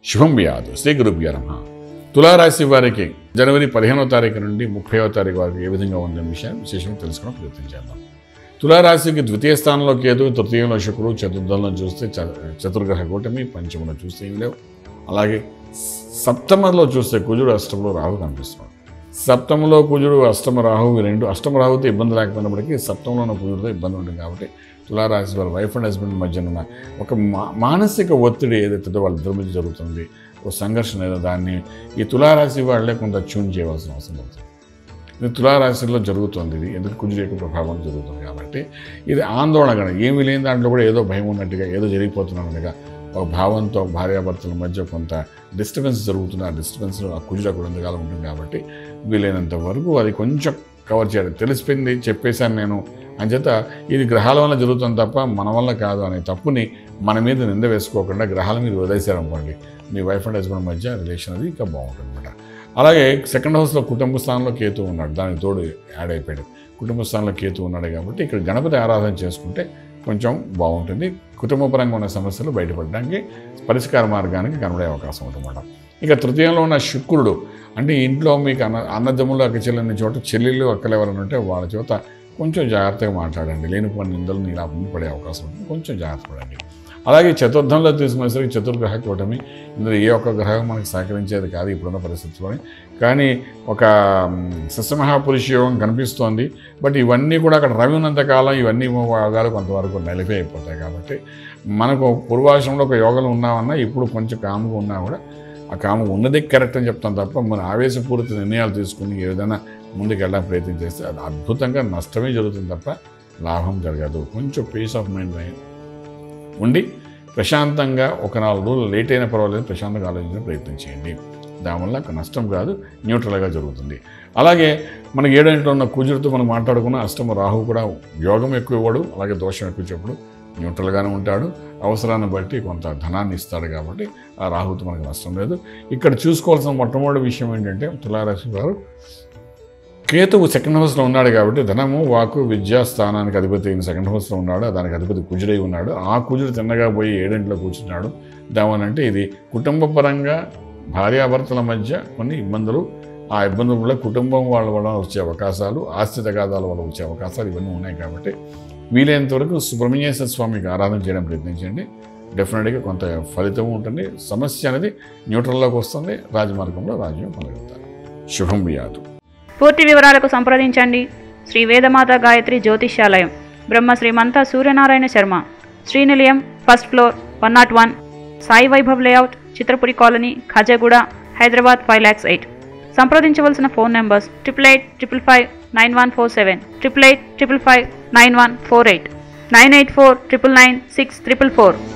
శుభం వ్యాధు శ్రీ గురుభ్యో నమ తులారాశి వారికి జనవరి పదిహేనవ తారీఖు నుండి ముప్పైవ తారీఖు వరకు ఏ విధంగా ఉందనే విషయాన్ని విశేషంగా తెలుసుకోవడం ప్రయత్నం చేద్దాం తులారాశికి ద్వితీయ స్థానంలో కేతు తృతీయంలో శుక్రుడు చతుర్థంలో చూస్తే చ- చతుర్గ్రహ కూటమి పంచమంలో చూస్తే ఏమి లేవు అలాగే సప్తమంలో చూస్తే కుజుడు అష్టంలో రాహు కనిపిస్తున్నాడు సప్తమంలో కుజుడు అష్టమ రాహు ఈ రెండు అష్టమ రాహుతో ఇబ్బంది లేకపోయినప్పటికీ సప్తంలో ఉన్న కుజుడితో ఇబ్బంది ఉంటుంది కాబట్టి తులారాశి వారి వైఫ్ అండ్ హస్బెండ్ మధ్యన ఉన్న ఒక మా మానసిక ఒత్తిడి ఏదైతే వాళ్ళిద్దరి మధ్య జరుగుతుంది ఒక సంఘర్షణ ఏదో దాన్ని ఈ తులారాశి వాళ్ళే కొంత ట్యూన్ చేయవలసిన అవసరం అవుతుంది ఇది తులారాశిలో జరుగుతుంది ఇది ఎందుకు కుజుడు యొక్క ప్రభావం జరుగుతుంది కాబట్టి ఇది ఆందోళన ఏమీ లేని దాంట్లో కూడా ఏదో భయం ఉన్నట్టుగా ఏదో జరిగిపోతున్నట్టుగా ఒక భావంతో భార్యాభర్తల మధ్య కొంత డిస్టర్బెన్స్ జరుగుతుంది ఆ డిస్టర్బెన్స్ ఆ కుజుడు అక్కడ ఎంతకాలం ఉంటుంది కాబట్టి వీలైనంత వరకు అది కొంచెం కవర్ చేయాలి తెలిసిపోయింది చెప్పేశాను నేను అంచేత ఇది గ్రహాల వల్ల జరుగుతుంది తప్ప మన వల్ల కాదు అనే తప్పుని మన మీద నింద వేసుకోకుండా గ్రహాల మీద వదిలేశారనుకోండి మీ వైఫ్ అండ్ హస్బెండ్ మధ్య రిలేషన్ అది ఇంకా బాగుంటుంది అనమాట అలాగే సెకండ్ హౌస్లో కుటుంబ స్థానంలో కేతు ఉన్నాడు దానికి తోడు యాడ్ అయిపోయాడు కుటుంబ స్థానంలో కేతు ఉన్నాడు కాబట్టి ఇక్కడ గణపతి ఆరాధన చేసుకుంటే కొంచెం బాగుంటుంది కుటుంబపరంగా ఉన్న సమస్యలు బయటపడడానికి పరిష్కార మార్గానికి కనబడే అవకాశం ఉందన్నమాట ఇక తృతీయంలో ఉన్న శుక్రుడు అంటే ఇంట్లో మీకు అన్న అన్నదమ్ములు అక్క చెల్లెని చోట చెల్లెళ్ళు అక్కలు ఎవరైనా ఉంటే వాళ్ళ చోట కొంచెం జాగ్రత్తగా మాట్లాడండి లేనిపోయిన నిందలు నీలాపం పడే అవకాశం ఉంటుంది కొంచెం జాగ్రత్త పడండి అలాగే చతుర్థంలో తీసుకునేసరికి చతుర్గ్రహ కూటమి ఇందులో ఏ ఒక్క గ్రహం మనకు సహకరించేది కాదు ఇప్పుడున్న పరిస్థితుల్లోని కానీ ఒక సస్యమహాపురుష యోగం కనిపిస్తోంది బట్ ఇవన్నీ కూడా అక్కడ రవి ఉన్నంత కాలం ఇవన్నీ యోగాలు కొంతవరకు నలిపి అయిపోతాయి కాబట్టి మనకు పూర్వాశ్రమంలో ఒక యోగాలు ఉన్నామన్నా ఇప్పుడు కొంచెం కాముగా ఉన్నా కూడా ఆ కాము ఉన్నది కరెక్ట్ అని చెప్తాం తప్ప మన ఆవేశపూరిత నిర్ణయాలు తీసుకుని ఏదైనా ముందుకు వెళ్ళడానికి ప్రయత్నం చేస్తే అది అద్భుతంగా నష్టమే జరుగుతుంది తప్ప లాభం జరగదు కొంచెం పీస్ ఆఫ్ మైండ్ ఉండి ప్రశాంతంగా ఒక నాలుగు రోజులు లేట్ అయినా పర్వాలేదు ప్రశాంతంగా ఆలోచించే ప్రయత్నం చేయండి దానివల్ల ఒక నష్టం కాదు న్యూట్రల్గా జరుగుతుంది అలాగే మనకి ఏడంట్లో ఉన్న కుజుడితో మనం మాట్లాడుకున్న అష్టమ రాహు కూడా యోగం ఎక్కువ ఇవ్వడు అలాగే దోషం ఎక్కువ చెప్పుడు న్యూట్రల్గానే ఉంటాడు అవసరాన్ని బట్టి కొంత ధనాన్ని ఇస్తాడు కాబట్టి ఆ రాహుతో మనకు నష్టం లేదు ఇక్కడ చూసుకోవాల్సిన మొట్టమొదటి విషయం ఏంటంటే తులారాశి వారు కేతువు సెకండ్ హౌస్లో ఉన్నాడు కాబట్టి ధనము వాకు విద్యా స్థానానికి అధిపతి అయిన సెకండ్ హౌస్లో ఉన్నాడు దానికి అధిపతి కుజుడై ఉన్నాడు ఆ కుజుడు తిన్నగా పోయి ఏడింట్లో కూర్చున్నాడు దావనంటే ఇది కుటుంబ పరంగా భార్యాభర్తల మధ్య కొన్ని ఇబ్బందులు ఆ ఇబ్బందుల వల్ల కుటుంబం వాళ్ళ వల్ల వచ్చే అవకాశాలు ఆస్తి తగాదాల వల్ల వచ్చే అవకాశాలు ఇవన్నీ ఉన్నాయి కాబట్టి వీలైనంత వరకు సుబ్రహ్మణ్యేశ్వర స్వామికి ఆరాధన చేయడం ప్రయత్నించండి డెఫినెట్గా కొంత ఫలితం ఉంటుంది సమస్య అనేది న్యూట్రల్లోకి వస్తుంది రాజమార్గంలో రాజ్యం పొందగలుగుతారు శుభం వ్యాధు పూర్తి వివరాలకు సంప్రదించండి Shri Vedamata Gayatri Jyotishyalayam Brahma Srimantha Suryanarayana Sharma Srinilayam first floor one naught one Sai Vaibhav layout Chitrapuri colony Khajaguda Hyderabad five lakhs eight సంప్రదించవలసిన phone numbers triple eight triple five nine one four seven triple eight triple five nine one four eight nine eight four triple nine six triple four